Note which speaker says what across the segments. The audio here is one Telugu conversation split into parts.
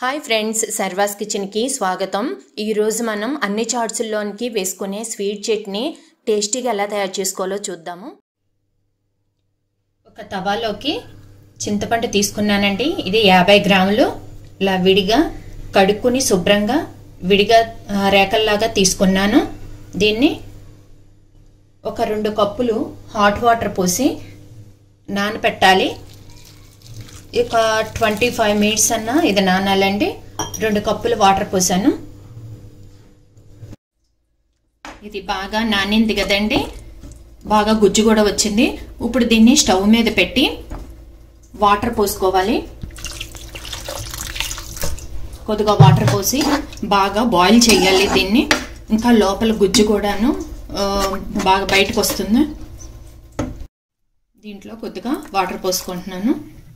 Speaker 1: హాయ్ ఫ్రెండ్స్ సర్వాస్ కిచెన్కి స్వాగతం ఈరోజు మనం అన్ని చాట్స్లోనికి వేసుకునే స్వీట్ చట్నీ టేస్టీగా ఎలా తయారు చేసుకోవాలో చూద్దాము ఒక తవాలోకి చింతపండు తీసుకున్నానండి ఇది యాభై గ్రాములు ఇలా విడిగా కడుక్కుని శుభ్రంగా విడిగా ఆ, రేకల్లాగా తీసుకున్నాను దీన్ని ఒక రెండు కప్పులు హాట్ వాటర్ పోసి నానపెట్టాలి ఒక ట్వంటీ ఫైవ్ మినిట్స్ అన్న ఇది నానాలండి రెండు కప్పులు వాటర్ పోసాను ఇది బాగా నానింది కదండి బాగా గుజ్జు కూడా వచ్చింది ఇప్పుడు దీన్ని స్టవ్ మీద పెట్టి వాటర్ పోసుకోవాలి కొద్దిగా వాటర్ పోసి బాగా బాయిల్ చేయాలి దీన్ని ఇంకా లోపల గుజ్జు కూడాను ఆ, బాగా బయటకు వస్తుంది దీంట్లో కొద్దిగా వాటర్ పోసుకుంటున్నాను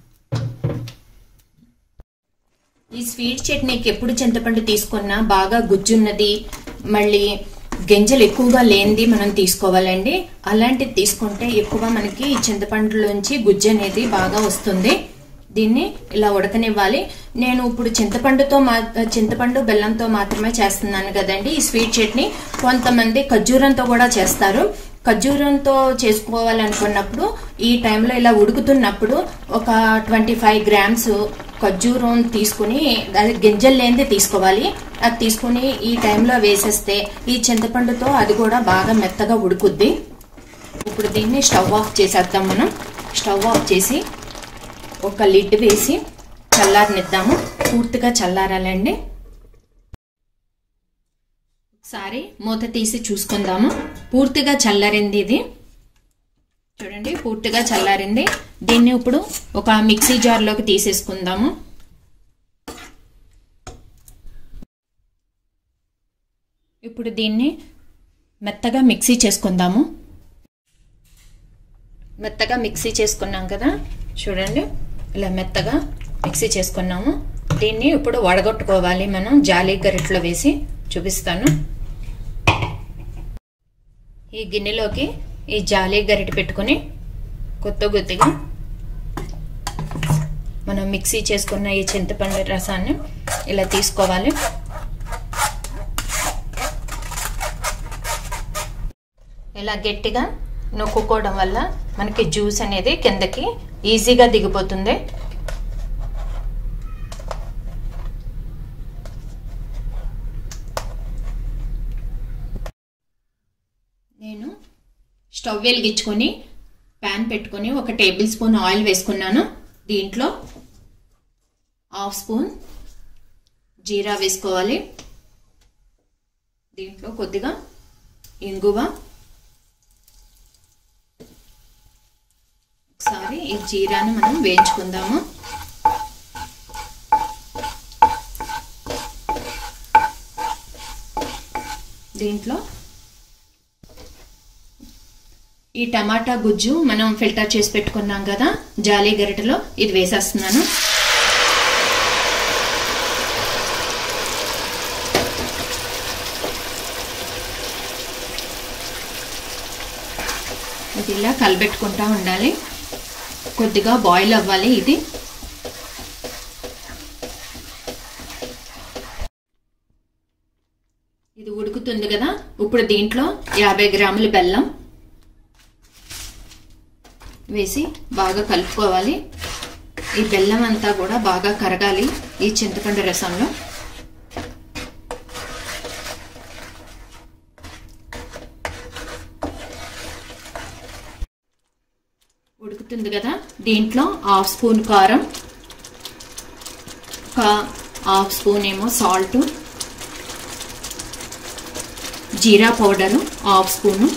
Speaker 1: ఈ స్వీట్ చట్నీకి ఎప్పుడు చింతపండు తీసుకున్నా బాగా గుజ్జున్నది మళ్ళీ గింజలు ఎక్కువగా లేనిది మనం తీసుకోవాలండి అలాంటిది తీసుకుంటే ఎక్కువ మనకి ఈ చింతపండులోంచి గుజ్జు అనేది బాగా వస్తుంది దీన్ని ఇలా ఉడకనివ్వాలి నేను ఇప్పుడు చింతపండుతో మా చింతపండు బెల్లంతో మాత్రమే చేస్తున్నాను కదండి ఈ స్వీట్ చట్నీ కొంతమంది ఖర్జూరంతో కూడా చేస్తారు ఖర్జూరంతో చేసుకోవాలనుకున్నప్పుడు ఈ టైంలో ఇలా ఉడుకుతున్నప్పుడు ఒక ట్వంటీ ఫైవ్ గ్రామ్స్ ఖర్జూరం తీసుకుని అది గింజలు లేనిది తీసుకోవాలి అది తీసుకుని ఈ టైంలో వేసేస్తే ఈ చింతపండుతో అది కూడా బాగా మెత్తగా ఉడుకుద్ది ఇప్పుడు దీన్ని స్టవ్ ఆఫ్ చేసేద్దాం మనం స్టవ్ ఆఫ్ చేసి ఒక లిడ్ వేసి చల్లారనిద్దాము పూర్తిగా చల్లారాలండి ఒకసారి మూత తీసి చూసుకుందాము పూర్తిగా చల్లారింది ఇది చూడండి పూర్తిగా చల్లారింది దీన్ని ఇప్పుడు ఒక మిక్సీ జార్లోకి తీసేసుకుందాము ఇప్పుడు దీన్ని మెత్తగా మిక్సీ చేసుకుందాము మెత్తగా మిక్సీ చేసుకున్నాం కదా చూడండి ఇలా మెత్తగా మిక్సీ చేసుకున్నాము దీన్ని ఇప్పుడు వడగొట్టుకోవాలి మనం జాలి గరిట్లో వేసి చూపిస్తాను ఈ గిన్నెలోకి ఈ జాలి గరిటె పెట్టుకొని కొత్త కొద్దిగా మనం మిక్సీ చేసుకున్న ఈ చింతపండు రసాన్ని ఇలా తీసుకోవాలి ఇలా గట్టిగా నొక్కుకోవడం వల్ల మనకి జ్యూస్ అనేది కిందకి ఈజీగా దిగిపోతుంది నేను స్టవ్ వెలిగించుకొని ప్యాన్ పెట్టుకొని ఒక టేబుల్ స్పూన్ ఆయిల్ వేసుకున్నాను దీంట్లో హాఫ్ స్పూన్ జీరా వేసుకోవాలి దీంట్లో కొద్దిగా ఇంగువ ఒకసారి ఈ జీరాను మనం వేయించుకుందాము దీంట్లో ఈ టమాటా గుజ్జు మనం ఫిల్టర్ చేసి పెట్టుకున్నాం కదా జాలి గరిటెలో ఇది వేసేస్తున్నాను ఇది ఇలా కలబెట్టుకుంటా ఉండాలి కొద్దిగా బాయిల్ అవ్వాలి ఇది ఇది ఉడుకుతుంది కదా ఇప్పుడు దీంట్లో యాభై గ్రాముల బెల్లం వేసి బాగా కలుపుకోవాలి ఈ బెల్లం అంతా కూడా బాగా కరగాలి ఈ చింతపండు రసంలో ఉడుకుతుంది కదా దీంట్లో హాఫ్ స్పూన్ కారం ఒక హాఫ్ స్పూన్ ఏమో salt jeera powder half spoon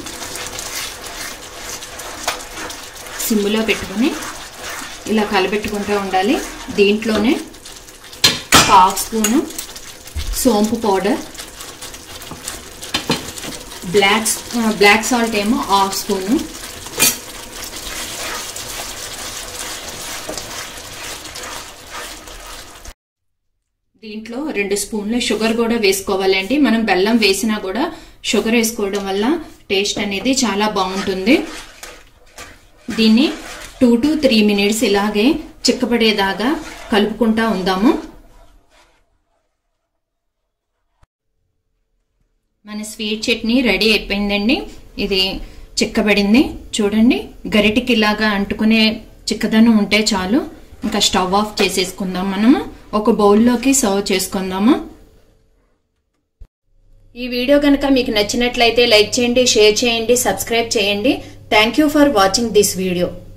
Speaker 1: సిమ్లో పెట్టుకొని ఇలా కలబెట్టుకుంటూ ఉండాలి దీంట్లోనే హాఫ్ స్పూను సోంపు పౌడర్ బ్లాక్ బ్లాక్ సాల్ట్ ఏమో హాఫ్ స్పూను దీంట్లో రెండు స్పూన్లు షుగర్ కూడా వేసుకోవాలండి మనం బెల్లం వేసినా కూడా షుగర్ వేసుకోవడం వల్ల టేస్ట్ అనేది చాలా బాగుంటుంది దీన్ని టూ టు త్రీ మినిట్స్ ఇలాగే చిక్కబడేదాకా కలుపుకుంటా ఉందాము మన స్వీట్ చట్నీ రెడీ అయిపోయిందండి ఇది చిక్కబడింది చూడండి గరిటికి ఇలాగా అంటుకునే చిక్కదనం ఉంటే చాలు ఇంకా స్టవ్ ఆఫ్ చేసేసుకుందాం మనము ఒక బౌల్లోకి సర్వ్ చేసుకుందాము ఈ వీడియో కనుక మీకు నచ్చినట్లయితే లైక్ చేయండి షేర్ చేయండి సబ్స్క్రైబ్ చేయండి thank you for watching this video